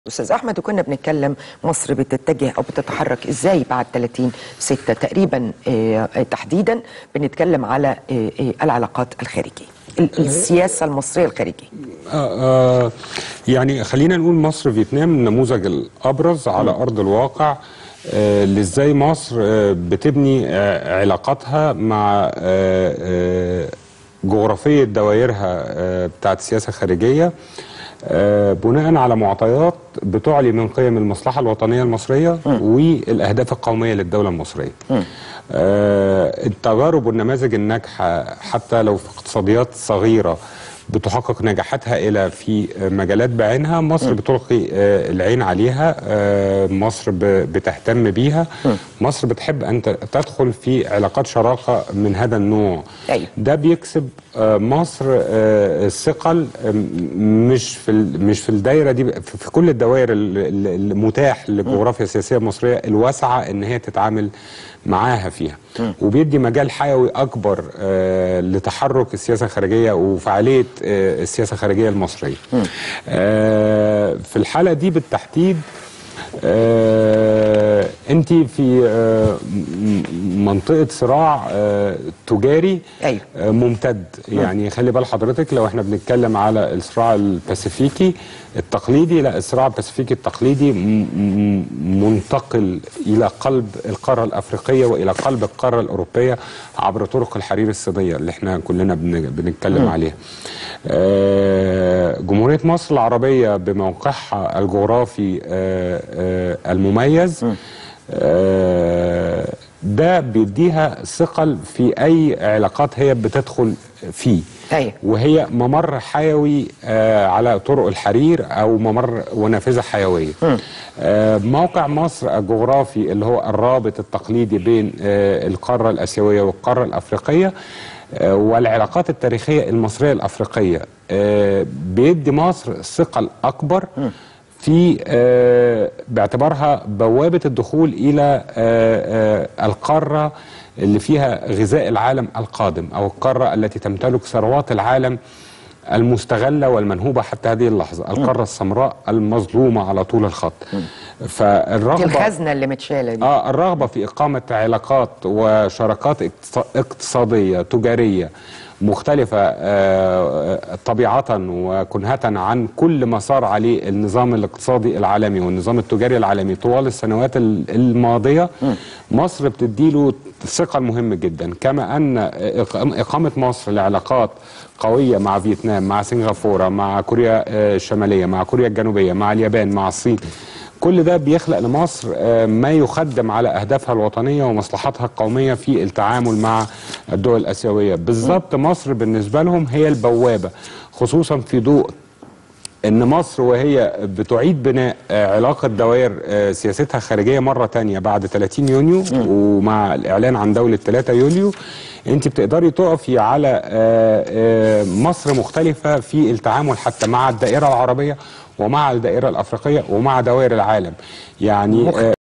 استاذ احمد وكنا بنتكلم مصر بتتجه او بتتحرك ازاي بعد 30 6 تقريبا آه، آه، تحديدا بنتكلم على آه، آه، العلاقات الخارجيه ال- السياسه المصريه الخارجيه آه آه يعني خلينا نقول مصر فيتنام النموذج الابرز على ارض الواقع آه لازاي مصر آه بتبني آه علاقاتها مع آه آه جغرافيه دوائرها آه بتاعت السياسه الخارجيه آه بناء على معطيات بتعلي من قيم المصلحه الوطنيه المصريه والاهداف القوميه للدوله المصريه. آه التجارب والنماذج الناجحه حتى لو في اقتصاديات صغيره بتحقق نجاحات هائله في مجالات بعينها مصر بتلقي آه، العين عليها آه، مصر ب- بتهتم بيها مصر بتحب ان ت- تدخل في علاقات شراكه من هذا النوع أيوة. ده بيكسب آه، مصر آه، الثقل آه، مش في ال- مش في الدايره دي في في كل الدوائر ال- ال- المتاح للجغرافيا السياسيه المصريه الواسعه ان هي تتعامل معاها فيها وبيدي مجال حيوي اكبر آه، لتحرك السياسه الخارجيه وفعاليه آه، السياسه الخارجيه المصريه آه، في الحاله دي بالتحديد آه، انت في آه، م- منطقه صراع آه، تجاري أيوة. آه، ممتد يعني خلي بال حضرتك لو احنا بنتكلم على الصراع الباسيفيكي التقليدي لا الصراع الباسيفيكي التقليدي م- م- منتقل الى قلب القاره الافريقيه والى قلب القاره الاوروبيه عبر طرق الحرير الصينيه اللي احنا كلنا بن- بنتكلم عليها آه، جمهوريه مصر العربيه بموقعها الجغرافي آه، آه، المميز آه، ده بيديها ثقل في اي علاقات هي بتدخل فيه أيوة. وهي ممر حيوي آه، على طرق الحرير او ممر ونافذه حيويه آه، موقع مصر الجغرافي اللي هو الرابط التقليدي بين آه، القاره الاسيويه والقاره الافريقيه آه، والعلاقات التاريخيه المصريه الافريقيه آه، بيدي مصر ثقل اكبر في آه، باعتبارها بوابه الدخول الى آه، آه، القاره اللي فيها غذاء العالم القادم او القاره التي تمتلك ثروات العالم المستغله والمنهوبه حتى هذه اللحظه القاره السمراء المظلومه على طول الخط دي فالرغبه الخزنه اللي متشاله دي اه الرغبه في اقامه علاقات وشراكات اقتص- اقتصاديه تجاريه مختلفة آه، طبيعة وكنهة عن كل ما صار عليه النظام الاقتصادي العالمي والنظام التجاري العالمي طوال السنوات ال- الماضية مصر بتديله ثقة مهم جدا كما أن إقام- إقامة مصر لعلاقات قوية مع فيتنام مع سنغافورة مع كوريا آه، الشمالية مع كوريا الجنوبية مع اليابان مع الصين كل ده بيخلق لمصر آه، ما يخدم على اهدافها الوطنيه ومصلحتها القوميه في التعامل مع الدول الاسيويه بالظبط مصر بالنسبه لهم هي البوابه خصوصا في ضوء ان مصر وهي بتعيد بناء آه، علاقه دوائر آه، سياستها الخارجيه مره تانية بعد 30 يونيو ومع الاعلان عن دوله 3 يوليو انت بتقدري تقفي على آه، آه، مصر مختلفه في التعامل حتى مع الدائره العربيه ومع الدائره الافريقيه ومع دوائر العالم يعني آه،